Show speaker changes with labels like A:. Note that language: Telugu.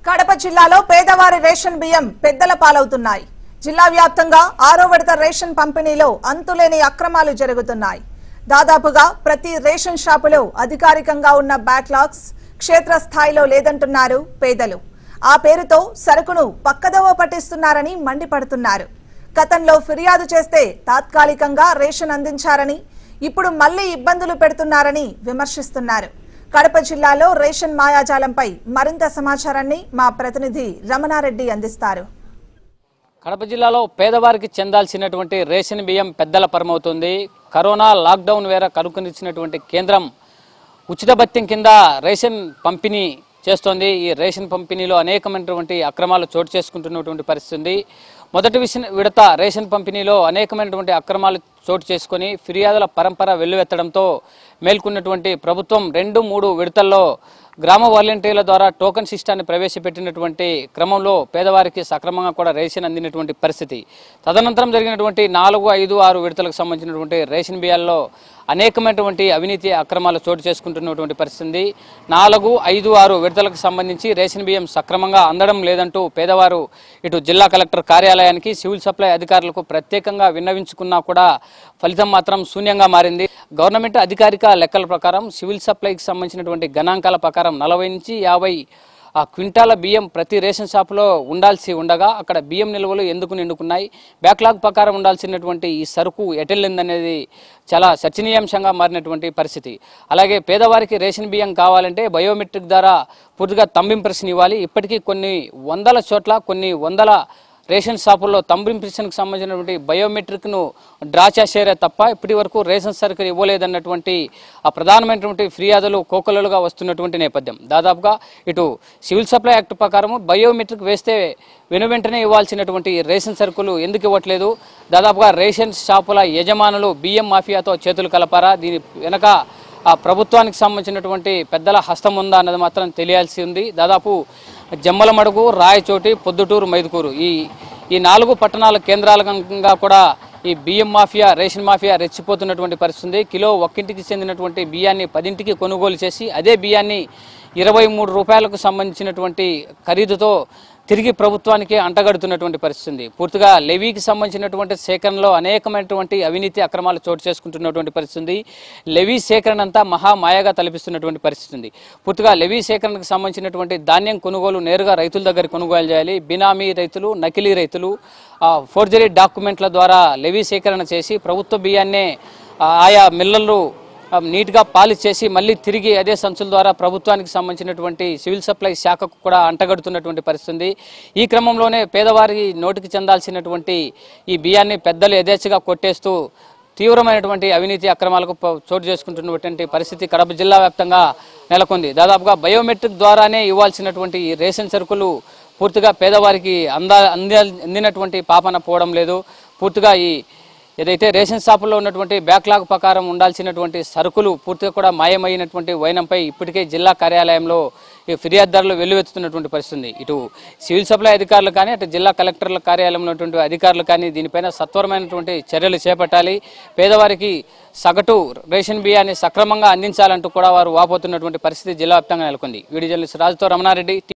A: కడప జిల్లాలో పేదవారి రేషన్ బియ్యం పెద్దల పాలవుతున్నాయి జిల్లా వ్యాప్తంగా ఆరో విడత రేషన్ పంపిణీలో అంతులేని అక్రమాలు జరుగుతున్నాయి దాదాపుగా ప్రతి రేషన్ షాపులో అధికారికంగా ఉన్న బ్యాక్లాగ్స్ క్షేత్రస్థాయిలో లేదంటున్నారు పేదలు ఆ పేరుతో సరుకును పక్కదోవ పట్టిస్తున్నారని మండిపడుతున్నారు గతంలో ఫిర్యాదు చేస్తే తాత్కాలికంగా రేషన్ అందించారని ఇప్పుడు మళ్లీ ఇబ్బందులు పెడుతున్నారని విమర్శిస్తున్నారు కడప జిల్లాలో రేషన్ మాయాజాలంపై మరింత సమాచారాన్ని మా ప్రతినిధి రమణారెడ్డి అందిస్తారు
B: కడప జిల్లాలో పేదవారికి చెందాల్సినటువంటి రేషన్ బియ్యం పెద్దల పరమవుతుంది కరోనా లాక్డౌన్ వేర కనుకొనిచ్చినటువంటి కేంద్రం ఉచిత భత్యం కింద రేషన్ పంపిణీ చేస్తోంది ఈ రేషన్ పంపిణీలో అనేకమైనటువంటి అక్రమాలు చోటు చేసుకుంటున్నటువంటి పరిస్థితి ఉంది మొదటి విష విడత రేషన్ పంపిణీలో అనేకమైనటువంటి అక్రమాలు చోటు చేసుకొని ఫిర్యాదుల పరంపర వెల్లువెత్తడంతో మేల్కొన్నటువంటి ప్రభుత్వం రెండు మూడు విడతల్లో గ్రామ వాలంటీర్ల ద్వారా టోకన్ సిస్టాన్ని ప్రవేశపెట్టినటువంటి క్రమంలో పేదవారికి సక్రమంగా కూడా రేషన్ అందినటువంటి పరిస్థితి తదనంతరం జరిగినటువంటి నాలుగు ఐదు ఆరు విడతలకు సంబంధించినటువంటి రేషన్ బియ్యాల్లో అనేకమైనటువంటి అవినీతి అక్రమాలు చోటు చేసుకుంటున్నటువంటి పరిస్థితి ఉంది. నాలుగు ఐదు ఆరు విడతలకు సంబంధించి రేషన్ బియ్యం సక్రమంగా అందడం లేదంటూ పేదవారు ఇటు జిల్లా కలెక్టర్ కార్యాలయానికి సివిల్ సప్లై అధికారులకు ప్రత్యేకంగా విన్నవించుకున్నా కూడా ఫలితం మాత్రం శూన్యంగా మారింది గవర్నమెంట్ అధికారిక లెక్కల ప్రకారం సివిల్ సప్లైకి సంబంధించినటువంటి గణాంకాల ప్రకారం నలభై నుంచి యాభై ఆ క్వింటాల బియ్యం ప్రతి రేషన్ షాపులో ఉండాల్సి ఉండగా అక్కడ బియ్యం నిల్వలు ఎందుకు నిండుకున్నాయి బ్యాక్లాగ్ ప్రకారం ఉండాల్సినటువంటి ఈ సరుకు ఎటెళ్ళిందనేది చాలా చర్చనీయాంశంగా మారినటువంటి పరిస్థితి అలాగే పేదవారికి రేషన్ బియ్యం కావాలంటే బయోమెట్రిక్ ద్వారా పూర్తిగా తంబ్ ఇంప్రెషన్ ఇవ్వాలి ఇప్పటికీ కొన్ని వందల చోట్ల కొన్ని వందల రేషన్ షాపుల్లో తంబ్ ఇంప్రెషన్కి సంబంధించినటువంటి బయోమెట్రిక్ను డ్రా చేసేరే తప్ప ఇప్పటి వరకు రేషన్ సరుకులు ఇవ్వలేదన్నటువంటి ఆ ప్రధానమైనటువంటి ఫిర్యాదులు కోకొల్లలుగా వస్తున్నటువంటి నేపథ్యం దాదాపుగా ఇటు సివిల్ సప్లై యాక్ట్ ప్రకారం బయోమెట్రిక్ వేస్తే వెను వెంటనే ఇవ్వాల్సినటువంటి రేషన్ సరుకులు ఎందుకు ఇవ్వట్లేదు దాదాపుగా రేషన్ షాపుల యజమానులు బియ్యం మాఫియాతో చేతులు కలపారా దీని వెనక ఆ ప్రభుత్వానికి సంబంధించినటువంటి పెద్దల హస్తం ఉందా అన్నది మాత్రం తెలియాల్సి ఉంది దాదాపు జమ్మలమడుగు రాయచోటి పొద్దుటూరు మైదుకూరు ఈ ఈ నాలుగు పట్టణాల కేంద్రాలుగా కూడా ఈ బియ్యం మాఫియా రేషన్ మాఫియా రెచ్చిపోతున్నటువంటి పరిస్థితి ఉంది కిలో ఒక్కింటికి చెందినటువంటి బియ్యాన్ని పదింటికి కొనుగోలు చేసి అదే బియ్యాన్ని ఇరవై మూడు రూపాయలకు సంబంధించినటువంటి ఖరీదుతో తిరిగి ప్రభుత్వానికి అంటగడుతున్నటువంటి పరిస్థితి ఉంది పూర్తిగా లెవీకి సంబంధించినటువంటి సేకరణలో అనేకమైనటువంటి అవినీతి అక్రమాలు చోటు చేసుకుంటున్నటువంటి పరిస్థితి ఉంది లెవీ సేకరణ అంతా మహామాయగా తలపిస్తున్నటువంటి పరిస్థితి ఉంది పూర్తిగా లెవీ సేకరణకు సంబంధించినటువంటి ధాన్యం కొనుగోలు నేరుగా రైతుల దగ్గర కొనుగోలు చేయాలి బినామీ రైతులు నకిలీ రైతులు ఆ, ఫోర్జరీ డాక్యుమెంట్ల ద్వారా లెవీ సేకరణ చేసి ప్రభుత్వ బియ్యాన్నే ఆ, ఆయా మిల్లలు ఆ, నీట్గా పాలిష్ చేసి మళ్ళీ తిరిగి అదే సంచుల ద్వారా ప్రభుత్వానికి సంబంధించినటువంటి సివిల్ సప్లై శాఖకు కూడా అంటగడుతున్నటువంటి పరిస్థితి ఉంది. ఈ క్రమంలోనే పేదవారి నోటికి చెందాల్సినటువంటి ఈ బియ్యాన్ని పెద్దలు యథేచ్ఛగా కొట్టేస్తూ తీవ్రమైనటువంటి అవినీతి అక్రమాలకు ప- చోటు చేసుకుంటున్నటువంటి పరిస్థితి కడప జిల్లా వ్యాప్తంగా నెలకొంది దాదాపుగా బయోమెట్రిక్ ద్వారానే ఇవ్వాల్సినటువంటి ఈ రేషన్ సరుకులు పూర్తిగా పేదవారికి అందా అంద అందినటువంటి పాపన పోవడం లేదు పూర్తిగా ఈ ఏదైతే రేషన్ షాపుల్లో ఉన్నటువంటి బ్యాక్లాగ్ ప్రకారం ఉండాల్సినటువంటి సరుకులు పూర్తిగా కూడా మాయమైనటువంటి వైనంపై ఇప్పటికే జిల్లా కార్యాలయంలో ఈ ఫిర్యాదుదారులు వెల్లువెత్తుతున్నటువంటి పరిస్థితి ఉంది. ఇటు సివిల్ సప్లై అధికారులు కానీ అటు జిల్లా కలెక్టర్ల కార్యాలయంలో ఉన్నటువంటి అధికారులు కానీ దీనిపైన సత్వరమైనటువంటి చర్యలు చేపట్టాలి పేదవారికి సగటు రేషన్ బియ్యాన్ని సక్రమంగా అందించాలంటూ కూడా వారు వాపోతున్నటువంటి పరిస్థితి జిల్లా వ్యాప్తంగా నెలకొంది వీడియో జర్నలిస్ట్ రాజుతో రమణారెడ్డి